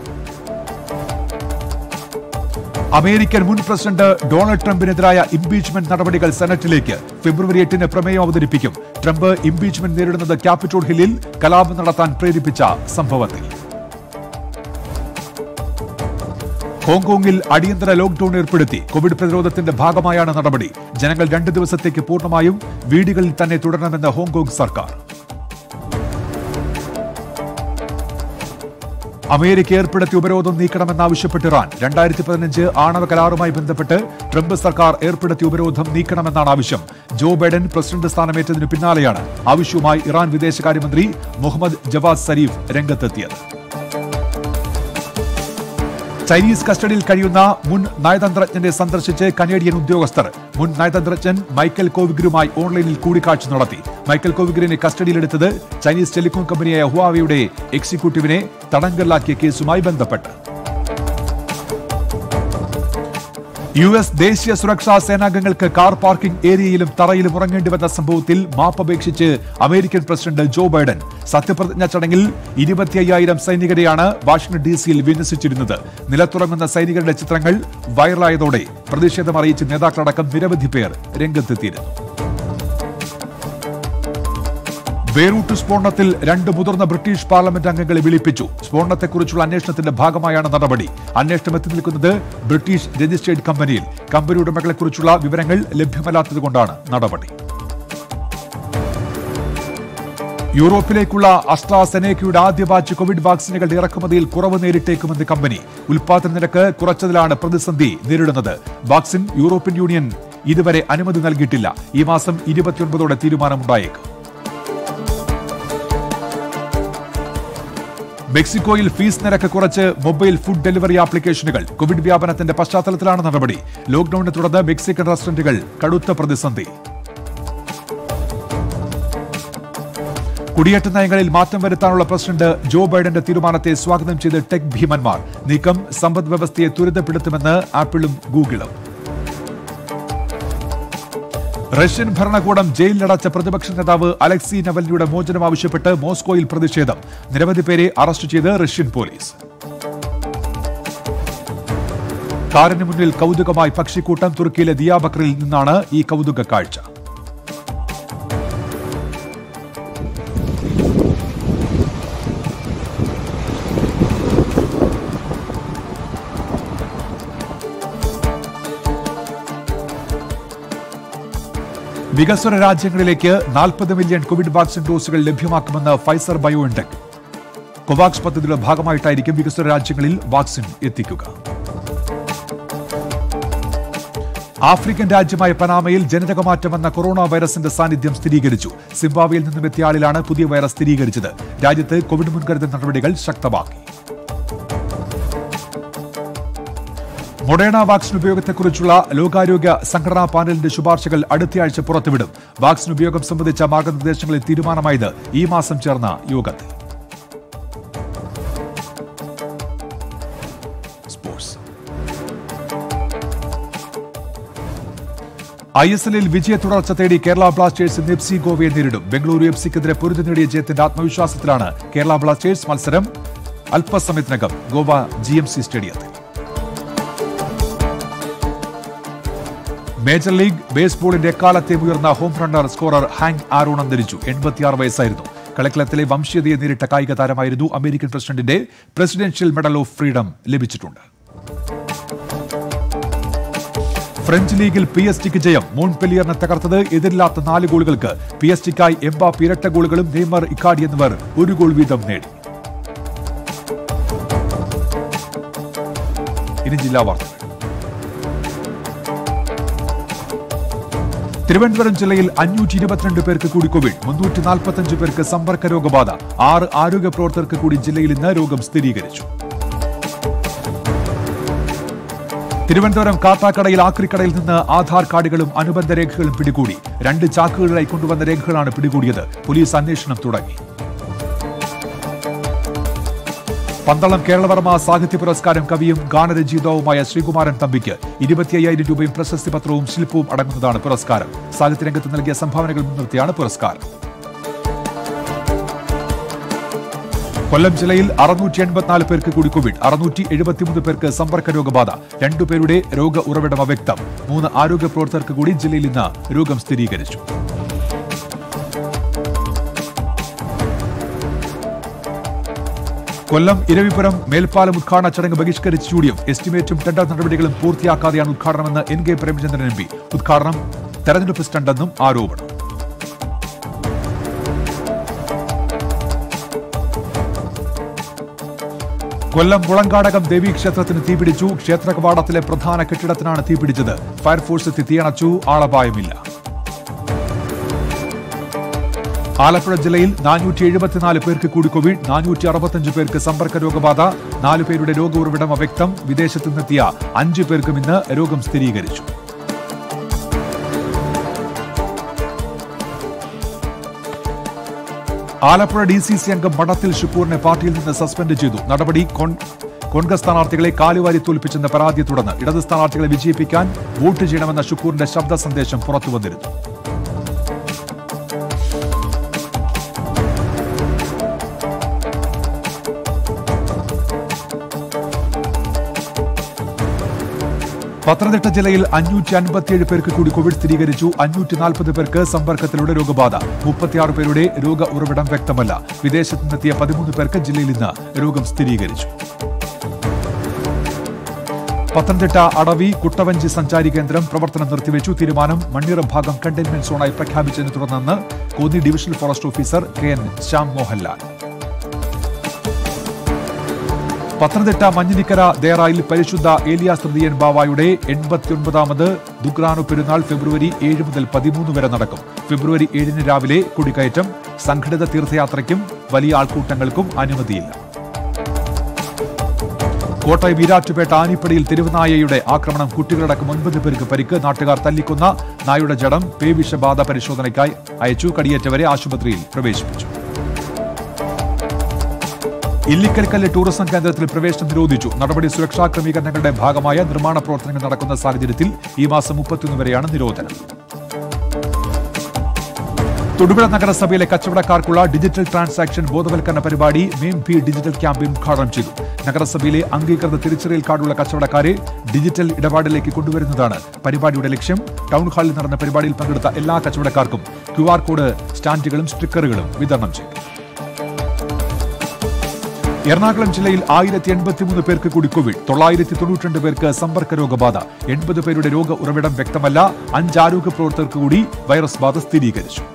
അമേരിക്കൻ മുൻ പ്രസിഡന്റ് ഡൊണാൾഡ് ട്രംപിനെതിരായ ഇംപീച്ച്മെന്റ് നടപടികൾ സെനറ്റിലേക്ക് ഫെബ്രുവരി എട്ടിന് പ്രമേയം അവതരിപ്പിക്കും ട്രംപ് ഇംപീച്ച്മെന്റ് നേരിടുന്നത് ക്യാപിറ്റോൾ ഹില്ലിൽ കലാപം നടത്താൻ പ്രേരിപ്പിച്ച സംഭവത്തിൽ ഹോങ്കോങ്ങിൽ അടിയന്തര ലോക്ഡൌൺ ഏർപ്പെടുത്തി കോവിഡ് പ്രതിരോധത്തിന്റെ ഭാഗമായാണ് നടപടി ജനങ്ങൾ രണ്ട് ദിവസത്തേക്ക് പൂർണ്ണമായും വീടുകളിൽ തന്നെ തുടരണമെന്ന് ഹോങ്കോങ് സർക്കാർ അമേരിക്ക ഏർപ്പെടുത്തിയ ഉപരോധം നീക്കണമെന്നാവശ്യപ്പെട്ട് ഇറാൻ രണ്ടായിരത്തി പതിനഞ്ച് ആണവ കരാറുമായി ബന്ധപ്പെട്ട് ട്രംപ് സർക്കാർ ഏർപ്പെടുത്തിയ ഉപരോധം നീക്കണമെന്നാണ് ആവശ്യം ജോ ബൈഡൻ പ്രസിഡന്റ് സ്ഥാനമേറ്റതിനു പിന്നാലെയാണ് ആവശ്യവുമായി ഇറാൻ വിദേശകാര്യമന്ത്രി മുഹമ്മദ് ജവാദ് സരീഫ് രംഗത്തെത്തിയത് ചൈനീസ് കസ്റ്റഡിയിൽ കഴിയുന്ന മുൻ നയതന്ത്രജ്ഞനെ സന്ദർശിച്ച് കനേഡിയൻ ഉദ്യോഗസ്ഥർ മുൻ നയതന്ത്രജ്ഞൻ മൈക്കൽ കോവിഗറുമായി ഓൺലൈനിൽ കൂടിക്കാഴ്ച നടത്തി മൈക്കൽ കോവിഗറിനെ കസ്റ്റഡിയിലെടുത്തത് ചൈനീസ് ടെലികോം കമ്പനിയായ ഹുവാവയുടെ എക്സിക്യൂട്ടീവിനെ തടങ്കലിലാക്കിയ കേസുമായി ബന്ധപ്പെട്ട് യു എസ് ദേശീയ സുരക്ഷാ സേനാംഗങ്ങൾക്ക് കാർ പാർക്കിംഗ് ഏരിയയിലും തറയിലും ഉറങ്ങേണ്ടി വന്ന സംഭവത്തിൽ മാപ്പപേക്ഷിച്ച് അമേരിക്കൻ പ്രസിഡന്റ് ജോ ബൈഡൻ സത്യപ്രതിജ്ഞാ ചടങ്ങിൽ ഇരുപത്തി അയ്യായിരം സൈനികരെയാണ് വാഷിംഗ്ടൺ ഡി സിയിൽ വിന്യസിച്ചിരുന്നത് നിലത്തുറങ്ങുന്ന സൈനികരുടെ ചിത്രങ്ങൾ വൈറലായതോടെ പ്രതിഷേധം അറിയിച്ച് നേതാക്കളടക്കം നിരവധി പേർ രംഗത്തെത്തിയിരുന്നു ബെയ്റൂട്ട് സ്ഫോടനത്തിൽ രണ്ട് മുതിർന്ന ബ്രിട്ടീഷ് പാർലമെന്റ് അംഗങ്ങളെ വിളിപ്പിച്ചു സ്ഫോടനത്തെക്കുറിച്ചുള്ള അന്വേഷണത്തിന്റെ ഭാഗമായാണ് നടപടി അന്വേഷണം എത്തി നിൽക്കുന്നത് ബ്രിട്ടീഷ് രജിസ്ട്രേഡ് കമ്പനിയിൽ കമ്പനി ഉടമകളെക്കുറിച്ചുള്ള വിവരങ്ങൾ ലഭ്യമല്ലാത്തതുകൊണ്ടാണ് നടപടി യൂറോപ്പിലേക്കുള്ള അസ്ട്രാസെനേക്കയുടെ ആദ്യ ബാച്ച് കോവിഡ് വാക്സിനുകളുടെ ഇറക്കുമതിയിൽ കുറവ് നേരിട്ടേക്കുമെന്ന് കമ്പനി ഉൽപാദന നിരക്ക് കുറച്ചതിലാണ് പ്രതിസന്ധി നേരിടുന്നത് വാക്സിൻ യൂറോപ്യൻ യൂണിയൻ ഇതുവരെ അനുമതി നൽകിയിട്ടില്ല ഈ മാസം ഇരുപത്തിയൊൻപതോടെ തീരുമാനമുണ്ടായേക്കും മെക്സിക്കോയിൽ ഫീസ് നിരക്ക് കുറച്ച് മൊബൈൽ ഫുഡ് ഡെലിവറി ആപ്ലിക്കേഷനുകൾ കോവിഡ് വ്യാപനത്തിന്റെ പശ്ചാത്തലത്തിലാണ് നടപടി ലോക്ഡൌണിനെ തുടർന്ന് മെക്സിക്കൻ റെസ്റ്റോറന്റുകൾ കടുത്ത പ്രതിസന്ധി കുടിയേറ്റ നയങ്ങളിൽ മാറ്റം വരുത്താനുള്ള പ്രസിഡന്റ് ജോ ബൈഡന്റെ തീരുമാനത്തെ സ്വാഗതം ചെയ്ത് ടെക് ഭീമന്മാർ നീക്കം സമ്പദ് വ്യവസ്ഥയെ ത്വരിതപ്പെടുത്തുമെന്ന് ആപ്പിളും ഗൂഗിളും റഷ്യൻ ഭരണകൂടം ജയിലിലടച്ച പ്രതിപക്ഷ നേതാവ് അലക്സി നവൽനിയുടെ മോചനം ആവശ്യപ്പെട്ട് മോസ്കോയിൽ പ്രതിഷേധം നിരവധി പേരെ അറസ്റ്റ് ചെയ്ത് റഷ്യൻ പോലീസ് കാറിന് മുന്നിൽ കൗതുകമായി പക്ഷിക്കൂട്ടം തുർക്കിയിലെ ദിയാബക്രിൽ നിന്നാണ് ഈ കൗതുക കാഴ്ച വികസ്വര രാജ്യങ്ങളിലേക്ക് നാൽപ്പത് മില്യൺ കോവിഡ് വാക്സിൻ ഡോസുകൾ ലഭ്യമാക്കുമെന്ന് ഫൈസർ ബയോഎൻടെക് കൊവാക്സ് പദ്ധതിയുടെ ഭാഗമായിട്ടായിരിക്കും വികസ്വര രാജ്യങ്ങളിൽ വാക്സിൻ എത്തിക്കുക ആഫ്രിക്കൻ രാജ്യമായ പനാമയിൽ ജനിതകമാറ്റം എന്ന കൊറോണ വൈറസിന്റെ സാന്നിധ്യം സ്ഥിരീകരിച്ചു സിംബാബ്വേയിൽ നിന്നും എത്തിയ ആളിലാണ് പുതിയ വൈറസ് സ്ഥിരീകരിച്ചത് രാജ്യത്ത് കോവിഡ് മുൻകരുതൽ നടപടികൾ ശക്തമാക്കി മൊഡേണ വാക്സിൻ ഉപയോഗത്തെക്കുറിച്ചുള്ള ലോകാരോഗ്യ സംഘടനാ പാനലിന്റെ ശുപാർശകൾ അടുത്തയാഴ്ച പുറത്തുവിടും വാക്സിൻ ഉപയോഗം സംബന്ധിച്ച മാർഗനിർദ്ദേശങ്ങളിൽ തീരുമാനമായത് ഈ മാസം ചേർന്ന യോഗത്തിൽ സ്പോർട്സ് ഐ എസ് എല്ലിൽ വിജയ തുടർച്ച തേടി കേരള ബ്ലാസ്റ്റേഴ്സ് ഇന്ന് എഫ് സി ഗോവയെ നേരിടും ബംഗളൂരു എഫ് സിക്കെതിരെ പൊരുതി നേടിയ ജയത്തിന്റെ ആത്മവിശ്വാസത്തിലാണ് കേരള ബ്ലാസ്റ്റേഴ്സ് മത്സരം അല്പസമയത്തിനകം ഗോവ ജി എം സി സ്റ്റേഡിയത്തിൽ മേജർ ലീഗ് ബേസ്ബോളിന്റെ എക്കാലത്തെ ഉയർന്ന home runner scorer Hank Aaron അന്തരിച്ചു എൺപത്തിയാറ് വയസ്സായിരുന്നു കളക്കളത്തിലെ വംശീയതയെ നേരിട്ട കായിക താരമായിരുന്നു അമേരിക്കൻ പ്രസിഡന്റിന്റെ പ്രസിഡൻഷ്യൽ മെഡൽ ഓഫ് ഫ്രീഡം ലഭിച്ചിട്ടുണ്ട് ഫ്രഞ്ച് ലീഗിൽ പി എസ് ടിക്ക് ജയം മോൺപെലിയറിനെ തകർത്തത് എതിരില്ലാത്ത നാല് ഗോളുകൾക്ക് പി എസ് ടിക്കായി എംബാപ്പ് ഇരട്ട ഗോളുകളും നെയ്മർ ഇക്കാഡി എന്നിവർ ഒരു ഗോൾ വീതം നേടി ഇനി ജില്ലാ വാർത്തകൾ തിരുവനന്തപുരം ജില്ലയിൽ അഞ്ഞൂറ്റി ഇരുപത്തിരണ്ട് പേർക്ക് കൂടി കോവിഡ് മുന്നൂറ്റി നാൽപ്പത്തഞ്ച് പേർക്ക് സമ്പർക്ക രോഗബാധ ആറ് ആരോഗ്യ പ്രവർത്തകർക്ക് കൂടി ജില്ലയിൽ ഇന്ന് രോഗം സ്ഥിരീകരിച്ചു തിരുവനന്തപുരം കാട്ടാക്കടയിൽ ആക്രിക്കടയിൽ നിന്ന് ആധാർ കാർഡുകളും അനുബന്ധ രേഖകളും പിടികൂടി രണ്ട് ചാക്കുകളിലായി കൊണ്ടുവന്ന രേഖകളാണ് പിടികൂടിയത് പോലീസ് അന്വേഷണം തുടങ്ങി പന്തളം കേരളവർമ്മ സാഹിത്യ പുരസ്കാരം കവിയും ഗാനരചയിതാവുമായ ശ്രീകുമാരൻ തമ്പിക്ക് ഇരുപത്തി അയ്യായിരം രൂപയും പ്രശസ്തി പത്രവും ശില്പവും അടങ്ങുന്നതാണ് പുരസ്കാരം സാഹിത്യരംഗത്ത് നൽകിയ സംഭാവനകൾ മുൻനിർത്തിയാണ് പുരസ്കാരം കൊല്ലം ജില്ലയിൽ അറുന്നൂറ്റി എൺപത്തിനാല് പേർക്ക് കൂടി കോവിഡ് അറുന്നൂറ്റി എഴുപത്തിമൂന്ന് പേർക്ക് സമ്പർക്ക രോഗബാധ രണ്ടുപേരുടെ രോഗ ഉറവിടം അവ്യക്തം മൂന്ന് ആരോഗ്യ പ്രവർത്തകർക്ക് കൂടി ജില്ലയിൽ ഇന്ന് രോഗം സ്ഥിരീകരിച്ചു കൊല്ലം ഇരവിപുരം മേൽപ്പാലം ഉദ്ഘാടന ചടങ്ങ് ബഹിഷ്കരിച്ച് യു ഡി എഫ് എസ്റ്റിമേറ്റും ടെൻഡർ നടപടികളും പൂർത്തിയാക്കാതെയാണ് ഉദ്ഘാടനമെന്ന് N K Premachandran M P ഉദ്ഘാടനം തെരഞ്ഞെടുപ്പ് സ്റ്റണ്ടെന്നും ആരോപണം കൊല്ലം മുളങ്കാടകം ദേവീക്ഷേത്രത്തിന് തീപിടിച്ചു ക്ഷേത്ര കവാടത്തിലെ പ്രധാന കെട്ടിടത്തിനാണ് തീപിടിച്ചത് ഫയർഫോഴ്സ് എത്തി തീയണച്ചു ആളപായമില്ല ആലപ്പുഴ ജില്ലയിൽ നാനൂറ്റി എഴുപത്തിനാല് പേർക്ക് കൂടി കോവിഡ് നാനൂറ്റി അറുപത്തഞ്ച് പേർക്ക് സമ്പർക്ക രോഗബാധ നാലു പേരുടെ രോഗ ഉറവിടം അവ്യക്തം വിദേശത്തു നിന്നെത്തിയ അഞ്ചു പേർക്കും ഇന്ന് രോഗം സ്ഥിരീകരിച്ചു ആലപ്പുഴ ഡി സി സി അംഗം മഠത്തിൽ ഷുക്കൂറിനെ പാർട്ടിയിൽ നിന്ന് സസ്പെൻഡ് ചെയ്തു നടപടി കോൺ- കോൺഗ്രസ് സ്ഥാനാർത്ഥികളെ കാലുവാരി തോൽപ്പിച്ചെന്ന പരാതിയെ തുടർന്ന് ഇടത് സ്ഥാനാർത്ഥികളെ വിജയിപ്പിക്കാൻ വോട്ട് ചെയ്യണമെന്ന ഷുക്കൂറിന്റെ ശബ്ദ സന്ദേശം പുറത്തുവന്നിരുന്നു പത്തനംതിട്ട ജില്ലയിൽ അഞ്ഞൂറ്റി അൻപത്തിയേഴ് പേർക്ക് കൂടി കോവിഡ് സ്ഥിരീകരിച്ചു അഞ്ഞൂറ്റി നാൽപ്പത് പേർക്ക് സമ്പർക്കത്തിലൂടെ രോഗബാധ മുപ്പത്തിയാറ് പേരുടെ രോഗ ഉറവിടം വ്യക്തമല്ല വിദേശത്ത് നിന്നെത്തിയ പതിമൂന്ന് പേർക്ക് ജില്ലയിൽ ഇന്ന് രോഗം സ്ഥിരീകരിച്ചു പത്തനംതിട്ട അടവി കുട്ടവഞ്ചി സഞ്ചാരി കേന്ദ്രം പ്രവർത്തനം നിർത്തിവെച്ചു തീരുമാനം മണ്ണിറ ഭാഗം കണ്ടെയ്ൻമെന്റ് സോണായി പ്രഖ്യാപിച്ചതിനെ തുടർന്ന് Konni divisional forest officer K N Shyam Mohanlal Pathanamthitta Manjinikkara ദേറായിൽ പരിശുദ്ധ ഏലിയാസ് തൃതീയൻ ബാവായുടെ എൺപത്തിയൊൻപതാമത് ദുഗ്രാനു പെരുന്നാൾ ഫെബ്രുവരി ഏഴ് മുതൽ പതിമൂന്ന് വരെ നടക്കും ഫെബ്രുവരി ഏഴിന് രാവിലെ കൊടിക്കയറ്റം സംഘടിത തീർത്ഥയാത്രയ്ക്കും വലിയ ആൾക്കൂട്ടങ്ങൾക്കും അനുമതിയില്ല കോട്ടയം വീരാറ്റുപേട്ട ആനിപ്പടിയിൽ തെരുവുനായയുടെ ആക്രമണം കുട്ടികളടക്കം ഒൻപത് പേർക്ക് പരിക്ക് നാട്ടുകാർ തല്ലിക്കൊന്ന നായയുടെ ജഡം പേവിഷബാധ പരിശോധനയ്ക്കായി അയച്ചു കടിയേറ്റവരെ ആശുപത്രിയിൽ പ്രവേശിപ്പിച്ചു ഇല്ലിക്കൽക്കല്ല് ടൂറിസം കേന്ദ്രത്തിൽ പ്രവേശനം നിരോധിച്ചു നടപടി സുരക്ഷാ ക്രമീകരണങ്ങളുടെ ഭാഗമായ നിർമ്മാണ പ്രവർത്തനങ്ങൾ നടക്കുന്ന സാഹചര്യത്തിൽ ഈ മാസം മുപ്പത്തിയൊന്ന് വരെയാണ് നിരോധനം തൊടുപുഴ നഗരസഭയിലെ കച്ചവടക്കാർക്കുള്ള ഡിജിറ്റൽ ട്രാൻസാക്ഷൻ ബോധവൽക്കരണ പരിപാടി മെയിം ഭി ഡിജിറ്റൽ ക്യാമ്പയിൻ ഉദ്ഘാടനം ചെയ്തു നഗരസഭയിലെ അംഗീകൃത തിരിച്ചറിയൽ കാർഡുള്ള കച്ചവടക്കാരെ ഡിജിറ്റൽ ഇടപാടിലേക്ക് കൊണ്ടുവരുന്നതാണ് പരിപാടിയുടെ ലക്ഷ്യം ടൗൺ ഹാളിൽ നടന്ന പരിപാടിയിൽ പങ്കെടുത്ത എല്ലാ കച്ചവടക്കാർക്കും ക്യു ആർ കോഡ് സ്റ്റാൻഡുകളും സ്റ്റിക്കറുകളും വിതരണം ചെയ്തു എറണാകുളം ജില്ലയിൽ ആയിരത്തി എൺപത്തിമൂന്ന് പേർക്ക് കൂടി കോവിഡ് തൊള്ളായിരത്തി തൊണ്ണൂറ്റിരണ്ട് പേർക്ക് സമ്പർക്ക രോഗബാധ എൺപത് പേരുടെ രോഗ ഉറവിടം വ്യക്തമല്ല അഞ്ച് ആരോഗ്യ പ്രവർത്തകർക്ക് കൂടി വൈറസ് ബാധ സ്ഥിരീകരിച്ചു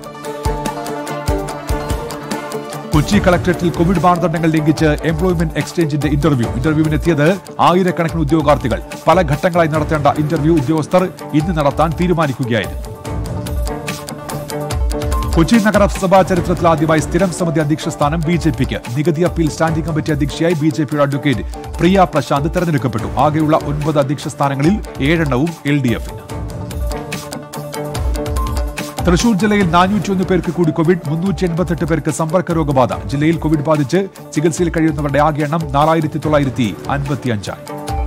കൊച്ചി കളക്ടറേറ്റിൽ കോവിഡ് മാനദണ്ഡങ്ങൾ ലംഘിച്ച് എംപ്ലോയ്മെന്റ് എക്സ്ചേഞ്ചിന്റെ ഇന്റർവ്യൂ ഇന്റർവ്യൂവിനെത്തിയത് ആയിരക്കണക്കിന് ഉദ്യോഗാർത്ഥികൾ പല ഘട്ടങ്ങളായി നടത്തേണ്ട ഇന്റർവ്യൂ ഉദ്യോഗസ്ഥർ ഇന്ന് നടത്താൻ തീരുമാനിക്കുകയായിരുന്നു കൊച്ചി നഗരസഭാ ചരിത്രത്തിൽ ആദ്യമായി സ്ഥിരം സമിതി അധ്യക്ഷ സ്ഥാനം ബി ജെ പിക്ക് നികുതി അപ്പീൽ സ്റ്റാൻഡിംഗ് കമ്മിറ്റി അധ്യക്ഷയായി ബി ജെ പിയുടെ അഡ്വക്കേറ്റ് പ്രിയ പ്രശാന്ത് തെരഞ്ഞെടുക്കപ്പെട്ടു ആകെയുള്ള ഒൻപത് അധ്യക്ഷ സ്ഥാനങ്ങളിൽ ഏഴെണ്ണവും എൽ ഡി എഫിന് തൃശൂർ ജില്ലയിൽ നാനൂറ്റിയൊന്ന് പേർക്ക് കൂടി കോവിഡ് മുന്നൂറ്റി എൺപത്തെട്ട് പേർക്ക് സമ്പർക്ക രോഗബാധ ജില്ലയിൽ കോവിഡ് ബാധിച്ച് ചികിത്സയിൽ കഴിയുന്നവരുടെ ആകെ എണ്ണം നാലായിരത്തി തൊള്ളായിരത്തി അൻപത്തിയഞ്ചായി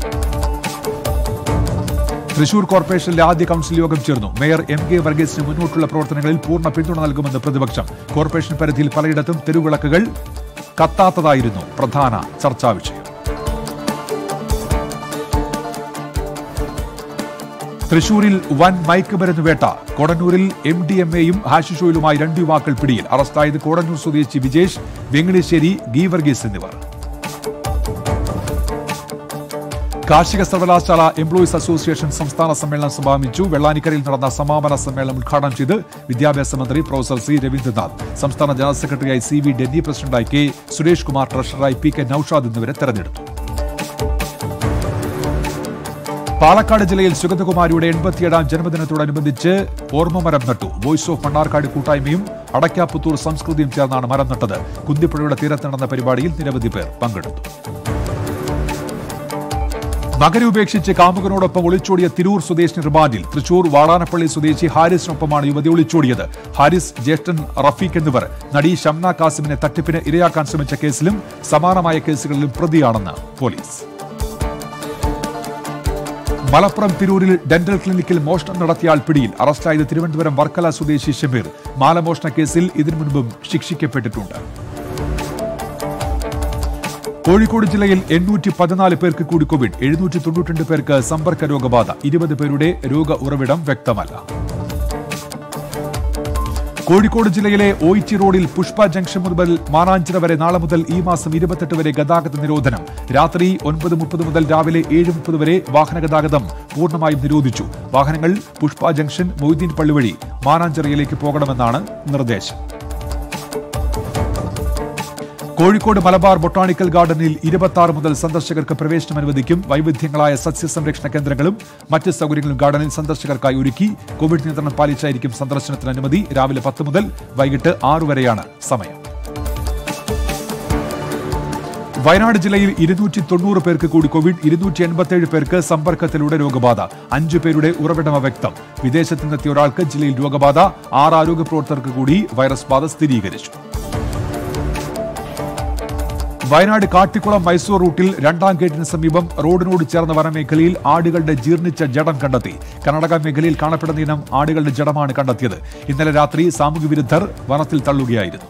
തൃശൂർ കോർപ്പറേഷനിലെ ആദ്യ കൌൺസിൽ യോഗം ചേർന്നു മേയർ എം കെ വർഗീസിന് മുന്നോട്ടുള്ള പ്രവർത്തനങ്ങളിൽ പൂർണ്ണ പിന്തുണ നൽകുമെന്ന് പ്രതിപക്ഷം കോർപ്പറേഷൻ പരിധിയിൽ പലയിടത്തും തെരുവിളക്കുകൾ കത്താത്തതായിരുന്നു പ്രധാന ചർച്ചാ വിഷയം തൃശൂരിൽ വൻ മയക്കുമരുന്ന് വേട്ട കൊടന്നൂരിൽ എം ഡി എം എയും ഹാഷിഷോയിലുമായി രണ്ട് യുവാക്കൾ പിടിയിൽ അറസ്റ്റായത് കോടന്നൂർ സ്വദേശി വിജേഷ് വെങ്ങണശ്ശേരി ഗീവർഗീസ് എന്നിവർ കാർഷിക സർവകലാശാല എംപ്ലോയീസ് അസോസിയേഷൻ സംസ്ഥാന സമ്മേളനം സമാപിച്ചു വെള്ളാനിക്കരയിൽ നടന്ന സമാപന സമ്മേളനം ഉദ്ഘാടനം ചെയ്ത് വിദ്യാഭ്യാസ മന്ത്രി പ്രൊഫസർ സി രവീന്ദ്രനാഥ് സംസ്ഥാന ജനറൽ സെക്രട്ടറിയായി സി വി ഡെന്നി പ്രസിഡന്റായി കെ സുരേഷ് കുമാർ ട്രഷററായി പി കെ നൌഷാദ് എന്നിവരെ തെരഞ്ഞെടുത്തു പാലക്കാട് ജില്ലയിൽ സുഗതകുമാരിയുടെ എൺപത്തിയേഴാം ജന്മദിനത്തോടനുബന്ധിച്ച് ഓർമ്മമരം നട്ടു വോയിസ് ഓഫ് മണ്ണാർക്കാട് കൂട്ടായ്മയും അടയ്ക്കാപ്പുത്തൂർ സംസ്കൃതിയും ചേർന്നാണ് മരം നട്ടത് കുന്തിപ്പുഴയുടെ തീരത്ത് നടന്ന പരിപാടിയിൽ നിരവധി പേർ പങ്കെടുത്തു മകനെ ഉപേക്ഷിച്ച് കാമുകനോടൊപ്പം ഒളിച്ചോടിയ തിരൂർ സ്വദേശി റിമാൻഡിൽ തൃശൂർ വാളാനപ്പള്ളി സ്വദേശി ഹാരിസിനൊപ്പമാണ് യുവതി ഒളിച്ചോടിയത് ഹാരിസ് ജ്യേഷ്ഠൻ റഫീഖ് എന്നിവർ നടി ഷംന കാസിമിനെ തട്ടിപ്പിന് ഇരയാക്കാൻ ശ്രമിച്ച കേസിലും സമാനമായ കേസുകളിലും പ്രതിയാണെന്ന് പോലീസ് മലപ്പുറം തിരൂരിൽ ഡെന്റൽ ക്ലിനിക്കിൽ മോഷണം നടത്തിയ ആൾ പിടിയിൽ അറസ്റ്റായത് തിരുവനന്തപുരം വർക്കല സ്വദേശി ഷമീർ മാലമോഷണ കേസിൽ ഇതിനു മുൻപും ശിക്ഷിക്കപ്പെട്ടിട്ടുണ്ട് കോഴിക്കോട് ജില്ലയിൽ എണ്ണൂറ്റി പതിനാല് പേർക്ക് കൂടി കോവിഡ് എഴുന്നൂറ്റി തൊണ്ണൂറ്റിരണ്ട് പേർക്ക് സമ്പർക്ക രോഗബാധ ഇരുപത് പേരുടെ രോഗ ഉറവിടം വ്യക്തമല്ല കോഴിക്കോട് ജില്ലയിലെ ഒയിറ്റി റോഡിൽ പുഷ്പ ജംഗ്ഷൻ മുതൽ മാനാഞ്ചിറ വരെ നാളെ മുതൽ ഈ മാസം ഇരുപത്തെട്ട് വരെ ഗതാഗത നിരോധനം രാത്രി ഒൻപത് മുപ്പത് മുതൽ രാവിലെ ഏഴ് മുപ്പത് വരെ വാഹന ഗതാഗതം പൂർണ്ണമായും നിരോധിച്ചു വാഹനങ്ങൾ പുഷ്പ ജംഗ്ഷൻ മൊയ്തീൻ പള്ളി വഴി മാനാഞ്ചിറയിലേക്ക് പോകണമെന്നാണ് നിർദ്ദേശം കോഴിക്കോട് മലബാർ ബൊട്ടാണിക്കൽ ഗാർഡനിൽ ഇരുപത്തി ആറ് മുതൽ സന്ദർശകർക്ക് പ്രവേശനം അനുവദിക്കും വൈവിധ്യങ്ങളായ സസ്യസംരക്ഷണ കേന്ദ്രങ്ങളും മറ്റ് സൗകര്യങ്ങളും ഗാർഡനിൽ സന്ദർശകർക്കായി ഒരുക്കി കോവിഡ് നിയന്ത്രണം പാലിച്ചായിരിക്കും സന്ദർശനത്തിന് അനുമതി രാവിലെ പത്ത് മുതൽ വൈകിട്ട് ആറു വരെയാണ് സമയം വയനാട് ജില്ലയിൽ ഇരുന്നൂറ്റി തൊണ്ണൂറ് പേർക്ക് കൂടി കോവിഡ് ഇരുന്നൂറ്റി എൺപത്തിയേഴ് പേർക്ക് സമ്പർക്കത്തിലൂടെ രോഗബാധ അഞ്ചു പേരുടെ ഉറവിടം അവ്യക്തം വിദേശത്ത് നിന്നെത്തിയ ഒരാൾക്ക് ജില്ലയിൽ രോഗബാധ ആറ് ആരോഗ്യ പ്രവർത്തകർക്ക് കൂടി വൈറസ് ബാധ സ്ഥിരീകരിച്ചു വയനാട് കാട്ടിക്കുളം മൈസൂർ റൂട്ടിൽ രണ്ടാം ഗേറ്റിന് സമീപം റോഡിനോട് ചേർന്ന വനമേഖലയിൽ ആടുകളുടെ ജീർണിച്ച ജഡം കണ്ടെത്തി കർണാടക മേഖലയിൽ കാണപ്പെടുന്ന ഇനം ആടുകളുടെ ജഡമാണ് കണ്ടെത്തിയത് ഇന്നലെ രാത്രി സാമൂഹ്യ വിരുദ്ധർ വനത്തിൽ തള്ളുകയായിരുന്നു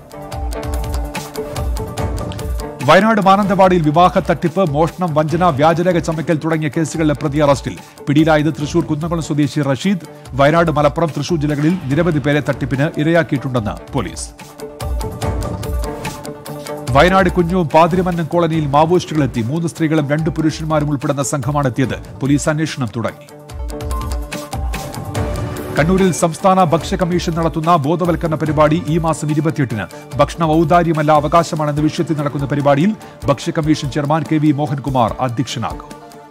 വയനാട് മാനന്തവാടിയിൽ വിവാഹ തട്ടിപ്പ് മോഷണം വഞ്ചന വ്യാജരേഖ ചമയ്ക്കൽ തുടങ്ങിയ കേസുകളിലെ പ്രതി അറസ്റ്റിൽ പിടിയിലായത് തൃശൂർ കുന്നംകുളം സ്വദേശി റഷീദ് വയനാട് മലപ്പുറം തൃശൂർ ജില്ലകളിൽ നിരവധി പേരെ തട്ടിപ്പിന് ഇരയാക്കിയിട്ടുണ്ടെന്ന് പോലീസ് വയനാട് കുഞ്ഞും പാതിരിമന്നം കോളനിയിൽ മാവോയിസ്റ്റുകളെത്തി മൂന്ന് സ്ത്രീകളും രണ്ട് പുരുഷന്മാരും ഉൾപ്പെടുന്ന സംഘമാണ് എത്തിയത് പോലീസ് അന്വേഷണം തുടങ്ങി കണ്ണൂരിൽ സംസ്ഥാന ഭക്ഷ്യ കമ്മീഷൻ നടത്തുന്ന ബോധവൽക്കരണ പരിപാടി ഈ മാസം ഇരുപത്തിയെട്ടിന് ഭക്ഷണം ഔദാര്യമല്ല അവകാശമാണെന്ന വിഷയത്തിൽ നടക്കുന്ന പരിപാടിയിൽ ഭക്ഷ്യ commission chairman K V Mohankumar അധ്യക്ഷനാകും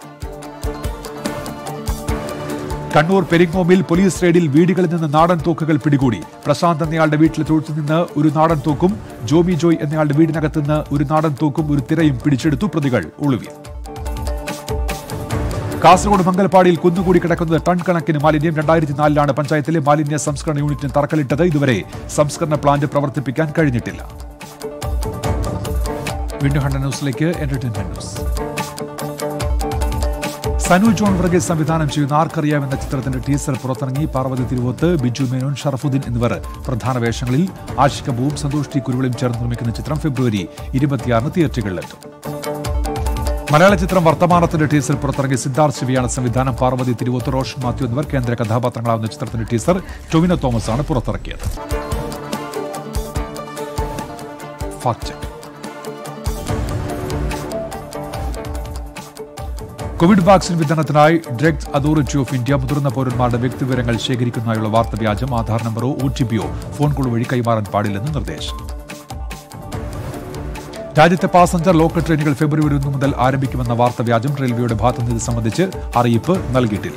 കണ്ണൂർ പെരിങ്ങോമിൽ പോലീസ് റെയ്ഡിൽ വീടുകളിൽ നിന്ന് നാടൻ തോക്കുകൾ പിടികൂടി പ്രശാന്ത് എന്നയാളുടെ വീട്ടിലെ തൊഴുത്തിൽ നിന്ന് ഒരു നാടൻ തോക്കും ജോമി ജോയ് എന്നയാളുടെ വീടിനകത്ത് നിന്ന് ഒരു നാടൻ തോക്കും ഒരു തിരയും പിടിച്ചെടുത്തു പ്രതികൾ ഒളിവിൽ കാസർഗോഡ് മംഗൽപാടിയിൽ കുന്നുകൂടി കിടക്കുന്നത് ടൺ കണക്കിന് മാലിന്യം രണ്ടായിരത്തി നാലിലാണ് പഞ്ചായത്തിലെ മാലിന്യ സംസ്കരണ യൂണിറ്റിന് തറക്കല്ലിട്ടത് ഇതുവരെ സംസ്കരണ പ്ലാന്റ് പ്രവർത്തിപ്പിക്കാൻ കഴിഞ്ഞിട്ടില്ല വീണ്ടും ഹണ്ട ന്യൂസിലേക്ക് എന്റർടൈൻമെന്റ് ന്യൂസ് സനു ജോൺ വർഗീസ് സംവിധാനം ചെയ്യുന്ന ആർക്കറിയാം എന്ന ചിത്രത്തിന്റെ ടീസർ പുറത്തിറങ്ങി പാർവതി തിരുവോത്ത് ബിജു മേനോൻ ഷറഫുദ്ദീൻ എന്നിവർ പ്രധാന വേഷങ്ങളിൽ ആഷിക് കപൂറും സന്തോഷ് ടി കുരുവിളും ചേർന്ന് നിർമ്മിക്കുന്ന ചിത്രം ഫെബ്രുവരി ഇരുപത്തിയാറിന് തിയേറ്ററുകളിലെത്തും മലയാള ചിത്രം വർത്തമാനത്തിന്റെ ടീസർ പുറത്തിറങ്ങി സിദ്ധാർത്ഥ് ശിവയാണ് സംവിധാനം പാർവതി തിരുവോത്ത് റോഷൻ മാത്യു എന്നിവർ കേന്ദ്ര കഥാപാത്രങ്ങളാവുന്ന ചിത്രത്തിന്റെ ടീസർ ടൊവിനോ തോമസ് ആണ് പുറത്തിറക്കിയത് ഫാക്ട് ചെക്ക് കോവിഡ് വാക്സിൻ വിതരണത്തിനായി ഡ്രഗ്സ് അതോറിറ്റി ഓഫ് ഇന്ത്യ മുതിർന്ന പൗരന്മാരുടെ വ്യക്തിവിവരങ്ങൾ ശേഖരിക്കുന്നതിനുള്ള വാർത്ത വ്യാജം ആധാർ നമ്പറോ ഒ ടി പിയോ ഫോൺ കോൾ വഴി കൈമാറാൻ പാടില്ലെന്ന് നിർദ്ദേശം രാജ്യത്തെ പാസഞ്ചർ ലോക്കൽ ട്രെയിനുകൾ ഫെബ്രുവരി ഒന്ന് മുതൽ ആരംഭിക്കുമെന്ന വാർത്ത വ്യാജം റെയിൽവേയുടെ ഭാഗത്തുനിന്ന് ഇത് സംബന്ധിച്ച് അറിയിപ്പ് നൽകിയിട്ടില്ല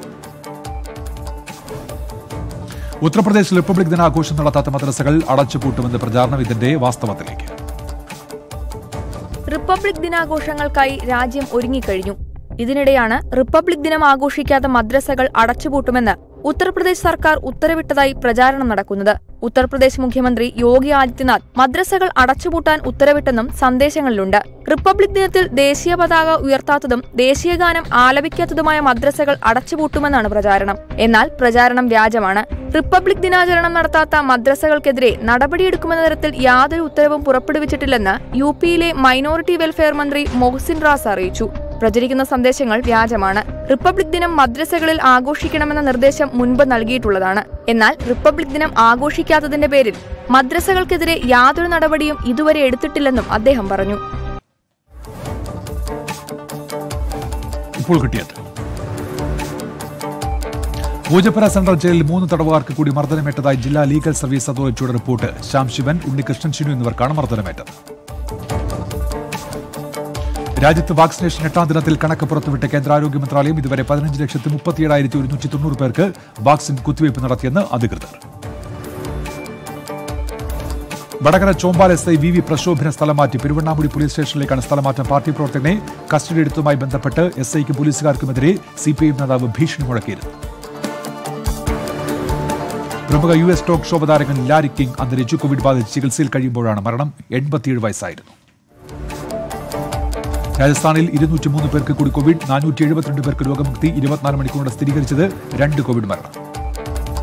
ഉത്തർപ്രദേശിൽ റിപ്പബ്ലിക് ദിനാഘോഷം നടത്താത്ത മദ്രസകൾ അടച്ചുപൂട്ടുമെന്ന് പ്രചാരണം ഇതിന്റെ വാസ്തവത്തിലേക്ക് റിപ്പബ്ലിക് ദിനാഘോഷങ്ങൾക്കായി രാജ്യം ഒരുങ്ങിക്കഴിഞ്ഞു ഇതിനിടെയാണ് റിപ്പബ്ലിക് ദിനം ആഘോഷിക്കാത്ത മദ്രസകൾ അടച്ചുപൂട്ടുമെന്ന് ഉത്തർപ്രദേശ് സർക്കാർ ഉത്തരവിട്ടതായി പ്രചാരണം നടക്കുന്നത് ഉത്തർപ്രദേശ് മുഖ്യമന്ത്രി യോഗി ആദിത്യനാഥ് മദ്രസകൾ അടച്ചുപൂട്ടാൻ ഉത്തരവിട്ടെന്നും സന്ദേശങ്ങളിലുണ്ട് റിപ്പബ്ലിക് ദിനത്തിൽ ദേശീയ പതാക ഉയർത്താത്തതും ദേശീയഗാനം ആലപിക്കാത്തതുമായ മദ്രസകൾ അടച്ചുപൂട്ടുമെന്നാണ് പ്രചാരണം എന്നാൽ പ്രചാരണം വ്യാജമാണ് റിപ്പബ്ലിക് ദിനാചരണം നടത്താത്ത മദ്രസകൾക്കെതിരെ നടപടിയെടുക്കുമെന്ന തരത്തിൽ യാതൊരു ഉത്തരവും പുറപ്പെടുവിച്ചിട്ടില്ലെന്ന് യു പിയിലെ മൈനോറിറ്റി വെൽഫെയർ മന്ത്രി മൊഹ്സിൻ റാസ് അറിയിച്ചു പ്രചരിക്കുന്ന സന്ദേശങ്ങൾ വ്യാജമാണ് റിപ്പബ്ലിക് ദിനം മദ്രസകളിൽ ആഘോഷിക്കണമെന്ന നിർദ്ദേശം മുൻപ് നൽകിയിട്ടുള്ളതാണ് എന്നാൽ റിപ്പബ്ലിക് ദിനം ആഘോഷിക്കാത്തതിന്റെ പേരിൽ മദ്രസകൾക്കെതിരെ യാതൊരു നടപടിയും ഇതുവരെ എടുത്തിട്ടില്ലെന്നും അദ്ദേഹം പറഞ്ഞു ഇപ്പോൾ കിട്ടിയത് പൂജപ്പുര സെൻട്രൽ ജയിലിൽ മൂന്ന് തടവുകാർക്ക് കൂടി മർദ്ദനമേറ്റതായി ജില്ലാ ലീഗൽ സർവീസ് അതോറിറ്റിയുടെ റിപ്പോർട്ട് ശ്യാം ശിവൻ ഉണ്ണികൃഷ്ണൻ ഷിനു എന്നിവർക്കാണ് മർദ്ദനമേറ്റത് രാജ്യത്ത് വാക്സിനേഷൻ എട്ടാം ദിനത്തിൽ കണക്ക് പുറത്തുവിട്ട കേന്ദ്ര ആരോഗ്യ മന്ത്രാലയം ഇതുവരെ പതിനഞ്ച് ലക്ഷത്തി മുപ്പത്തിയേഴായിരത്തി ഒരുന്നൂറ്റി തൊണ്ണൂറ് പേർക്ക് വാക്സിൻ കുത്തിവയ്പ് നടത്തിയെന്ന് അധികൃതർ Vadakara Chombal S I V V Prashobhana സ്ഥലം മാറ്റി പെരുവണ്ണാമുടി പോലീസ് സ്റ്റേഷനിലേക്കാണ് സ്ഥലമാറ്റം പാർട്ടി പ്രവർത്തകനെ കസ്റ്റഡി എടുത്തതുമായി ബന്ധപ്പെട്ട് എസ് ഐക്കും പോലീസുകാർക്കുമെതിരെ സി പി ഐ നേതാവ് ഭീഷണി മുഴക്കിയിരുന്നു പ്രമുഖ യു എസ് ടോക്ക് ഷോ അവതാരകൻ ലാരി കിങ് അന്തരിച്ചു കോവിഡ് ബാധിച്ച് ചികിത്സയിൽ കഴിയുമ്പോഴാണ് മരണം എൺപത്തിയേഴ് വയസ്സായിരുന്നു രാജസ്ഥാനിൽ ഇരുന്നൂറ്റി മൂന്ന് പേർക്ക് കൂടി കോവിഡ് നാനൂറ്റി എഴുപത്തിരണ്ട് പേർക്ക് രോഗമുക്തി ഇരുപത്തിനാല് മണിക്കൂറിടെ സ്ഥിരീകരിച്ചത് രണ്ട് കോവിഡ് മരണം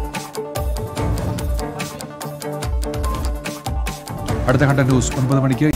അടുത്ത കണ്ട ന്യൂസ് ഒൻപത് മണിക്ക്